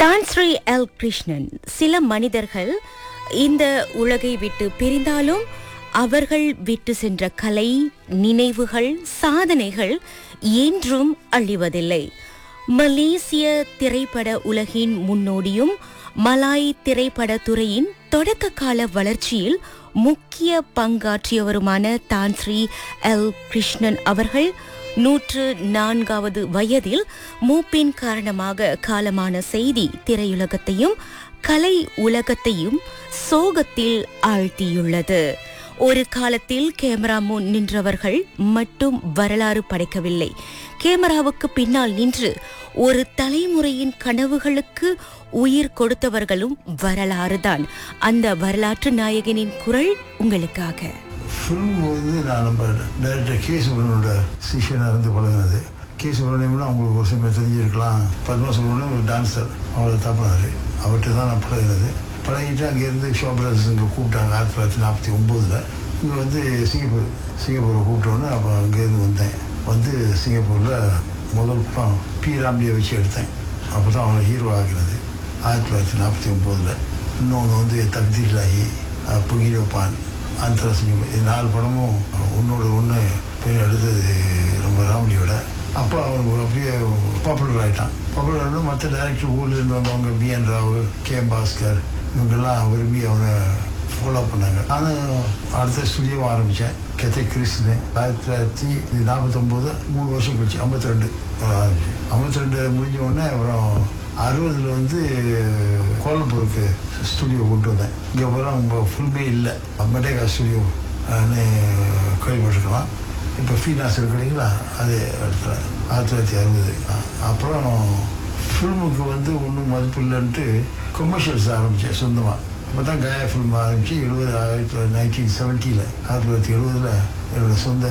தான் ஸ்ரீ எல் கிருஷ்ணன் சில மனிதர்கள் இந்த உலகை விட்டு பிரிந்தாலும் அவர்கள் விட்டு சென்ற கலை நினைவுகள் சாதனைகள் என்றும் அழிவதில்லை மலேசிய திரைப்பட உலகின் முன்னோடியும் மலாய் திரைப்பட துறையின் தொடக்க கால வளர்ச்சியில் முக்கிய பங்காற்றியவருமான தான் ஸ்ரீ எல் கிருஷ்ணன் அவர்கள் நூற்று நான்காவது வயதில் மூப்பின் காரணமாக காலமான செய்தி திரையுலகத்தையும் கலை உலகத்தையும் சோகத்தில் ஆழ்த்தியுள்ளது ஒரு காலத்தில் கேமரா முன் நின்றவர்கள் மட்டும் வரலாறு படைக்கவில்லை கேமராவுக்கு பின்னால் நின்று ஒரு தலைமுறையின் கனவுகளுக்கு உயிர் கொடுத்தவர்களும் வரலாறுதான் அந்த வரலாற்று நாயகனின் குரல் உங்களுக்காக ஃபிலிம் வந்து நான் நம்ம டைரக்டர் கே சுப்ரமணியோட சிஷியனாக இருந்து பழகினது கே சுப்ரமணியம்னா அவங்களுக்கு ஒரு சமயம் தெரிஞ்சிருக்கலாம் பத்மா சுப்ரமணியம் ஒரு டான்ஸர் அவரை தப்பினார் அவர்கிட்ட தான் நான் பழகினது பழகிட்டு அங்கேருந்து ஷோ பிரதர்ஸ் இங்கே கூப்பிட்டாங்க ஆயிரத்தி தொள்ளாயிரத்தி நாற்பத்தி ஒம்போதில் இங்கே வந்து சிங்கப்பூர் சிங்கப்பூரை கூப்பிட்டோன்னே அப்போ அங்கேருந்து வந்தேன் வந்து சிங்கப்பூரில் முதல் படம் பி ராம்லியை வச்சு எடுத்தேன் அப்போ தான் அவனை ஹீரோ ஆகினது ஆயிரத்தி தொள்ளாயிரத்தி நாற்பத்தி ஒம்போதில் இன்னொன்று வந்து தக்தீர்லாகி புகிரப்பான் அந்தரசிங்கம் இது நாலு படமும் ஒன்னோட ஒன்று போய் எடுத்தது ரொம்ப ராமலியோட அப்போ அவன் ஒரு அப்படியே பாப்புலர் ஆகிட்டான் பாப்புலர் ஆகிட்டு மற்ற டேரக்டர் ஊரில் இருந்து வந்தவங்க B N Rao K M Bhaskar இவங்கெல்லாம் விரும்பி அவனை ஃபாலோ பண்ணாங்க நானும் அடுத்த ஸ்டுடியோவும் ஆரம்பித்தேன் கெத்தை கிறிஸ்து ஆயிரத்தி தொள்ளாயிரத்தி நாற்பத்தொம்போது மூணு வருஷம் கழிச்சு ஐம்பத்தி ரெண்டு ஆரம்பிச்சேன் ஐம்பத்தி ரெண்டு முடிஞ்ச உடனே அப்புறம் அறுபதில் வந்து கோலம்பூருக்கு ஸ்டுடியோ கொண்டு வந்தேன் இங்கே பூரா நம்ம ஃபுல்மே இல்லை மெட்டேகா ஸ்டுடியோ கேள்விப்பட்டிருக்கலாம் இப்போ ஃபீனாஸ் இருக்கிறீங்களா அதே இடத்துல ஆயிரத்தி தொள்ளாயிரத்தி அறுபது அப்புறம் ஃபில்முக்கு வந்து ஒன்றும் மதிப்பு இல்லைன்ட்டு கொமர்ஷியல்ஸ் ஆரம்பித்தேன் சொந்தமாக அப்போ தான் கயா ஃபில்ம் ஆரம்பித்து எழுபது ஆயிரத்தி தொள்ளாயிரத்தி நைன்டீன் செவன்ட்டியில் ஆயிரத்தி தொள்ளாயிரத்தி எழுபதில் என்னோடய சொந்த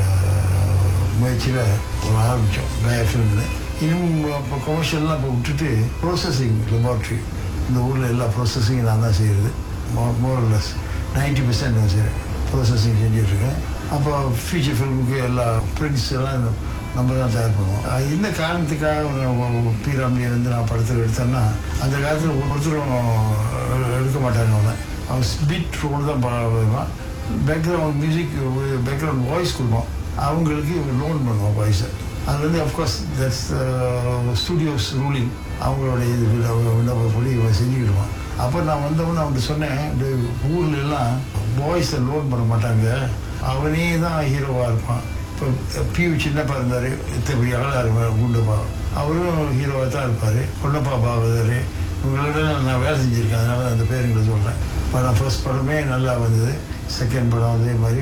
முயற்சியில் ஒரு ஆரம்பித்தோம் கயா ஃபில்ம்னு இன்னும் இப்போ கமர்ஷியல்லாம் இப்போ விட்டுட்டு ப்ரோசஸிங் லெபார்ட்ரி இந்த ஊரில் எல்லா ப்ரோசஸிங்கும் நான் தான் செய்கிறது மோர்லெஸ் நைன்டி பர்சன்ட் நான் செய்கிறேன் ப்ரோசஸிங் செஞ்சுட்ருக்கேன் அப்போ ஃபீச்சர் ஃபில்முக்கு எல்லா பிரிண்ட்ஸ் எல்லாம் நம்ம தான் தயார் பண்ணுவோம் அது என்ன காரணத்துக்காக பீராமணி இருந்து நான் படத்தில் எடுத்தேன்னா அந்த காலத்தில் ஒருத்தரும் எடுக்க மாட்டாங்க அவனை அவன் பீட் ரோல் தான் பண்ணுவான் பேக்ரவுண்ட் மியூசிக் பேக்ரவுண்ட் வாய்ஸ் கொடுப்போம் அவங்களுக்கு லோன் பண்ணுவோம் வாய்ஸை அது வந்து அஃப்கோர்ஸ் தட்ஸ் ஸ்டுடியோஸ் ரூலிங் அவங்களோட இது விண்ணப்பப்படி இவன் செஞ்சுக்கிடுவான் அப்போ நான் வந்தவொன்னு அவன்கிட்ட சொன்னேன் இந்த ஊர்ல எல்லாம் பாய்ஸை லோன் பண்ண மாட்டாங்க அவனே தான் ஹீரோவாக இருப்பான் இப்போ பியூ சின்னப்பா இருந்தார் இத்தப்படி அகலாக இருப்பார் குண்டுப்பா அவரும் ஹீரோவாக தான் இருப்பார் பொன்னப்பா பாவதர் இவங்களோட நான் வேலை செஞ்சுருக்கேன் அதனால அந்த பேருங்களை சொல்கிறேன் இப்போ நான் ஃபர்ஸ்ட் படமே நல்லா வந்தது செகண்ட் படம் அதே மாதிரி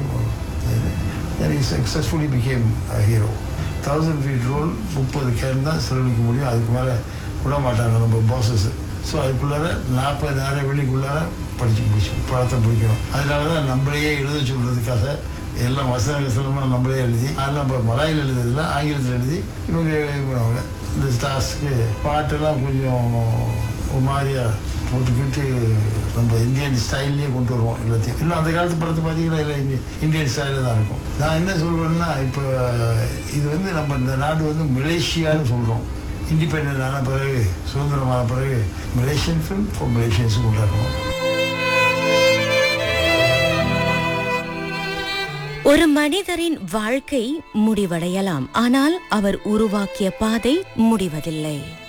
successfully become hero thousand feet role முப்பது கேன் தான் செலவழிக்க முடியும் அதுக்கு மேலே விட மாட்டாங்க நம்ம பாசஸ் ஸோ அதுக்குள்ளார நாற்பது நேரம் வெளிக்குள்ளார படித்து முடிச்சு படத்தை பிடிக்கணும் அதனால தான் நம்மளையே எழுத சொல்கிறதுக்காக எல்லாம் வசன வசனமாக நம்மளே எழுதி அதெல்லாம் இப்போ மலையில் எழுதுறதுல ஆங்கிலத்தில் எழுதி இவங்க இது பண்ணுவாங்க இந்த ஸ்டார்ஸ்க்கு பாட்டெல்லாம் கொஞ்சம் ஒரு மாதிரியா போட்டுக்கிட்டு நம்ம இந்தியன் ஸ்டைல்லே கொண்டு வருவோம் எல்லாத்தையும் இன்னும் அந்த காலத்து படத்தை பார்த்தீங்கன்னா இல்லை இந்தியன் ஸ்டைலில் தான் இருக்கும் நான் என்ன சொல்கிறேன்னா இப்போ இது வந்து நம்ம இந்த நாடு வந்து மலேசியான்னு சொல்கிறோம் இண்டிபெண்ட் ஆன பிறகு சுதந்திரமான பிறகு மலேசியன் ஃபிலிம் ஃபார் மலேசியன்ஸ் உண்டாக்கணும் ஒரு மனிதரின் வாழ்க்கை முடிவடையலாம் ஆனால் அவர் உருவாக்கிய பாதை முடிவதில்லை